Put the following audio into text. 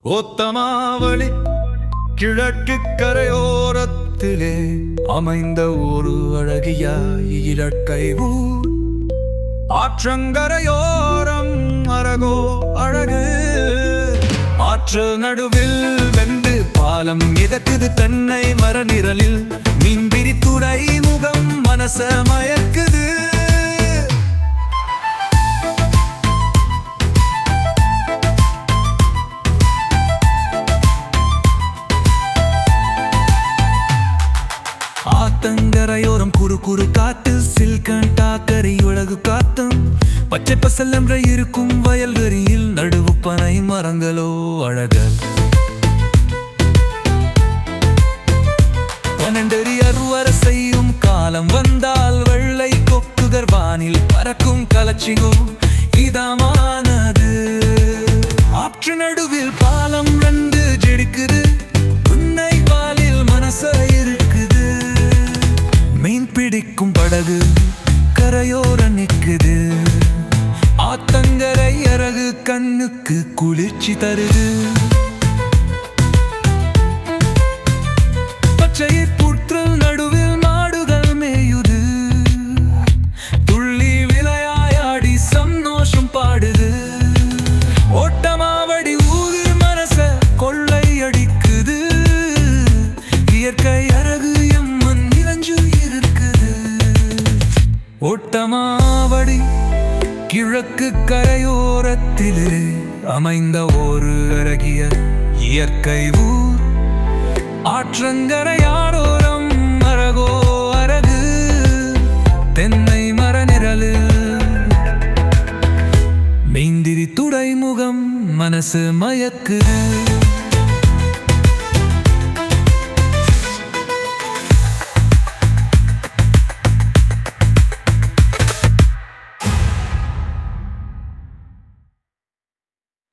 ஓத்தமாவளி கிழக்கு கரையோரத்திலே அமைந்த ஒரு அழகிய இரட்டை ஊர் ஆற்றங்கரையோரம் அரகோ அழகு ஆற்று நடுவில் வெந்து பாலம் மிதக்குது தென்னை மர நிழலில் மீன்பிரி துறை முகம் மனச மயக்குது ஆத்தங்கரையோரம் குறு குறு காட்டு சில்கன் டாக்கரை உலகு காத்தும் பச்சை பசல் என்ற இருக்கும் வயல்வெளியில் நடுவு பனை மரங்களோ அழகல் பன்னெண்டறி அறுவர செய்யும் காலம் வந்தால் வெள்ளை கொக்குகர் வானில் பறக்கும் கலச்சிகோ இதமானது ஆற்று நடுவில் பாலம் ரெண்டு ஜெடிக்குது உன்னை பாலில் மனச இருக்குது மீன் பிடிக்கும் படகு கரையோர நிக்குது ஆத்தங்கரை அழகு கண்ணுக்கு குளிர்ச்சி தருது பச்சை புற்றல் நடுவில் மாடுகள் மேயுது துள்ளி விளையாடி சந்தோஷம் பாடுது ஓட்டமாவடி ஊதிர் மனச கொள்ளை அடிக்குது இயற்கை அழகு எம்மன் நிறைஞ்சு இருக்குது ஓட்டமாவடி கிழக்கு கரையோரத்திலே அமைந்த ஒரு அழகிய இயற்கை ஊர் ஆற்றங்கரையாரோரம் அழகோ அழகு தென்னை மர நிழலில் மெய்ந்திரி துடைமுகம் மனசு மயக்குது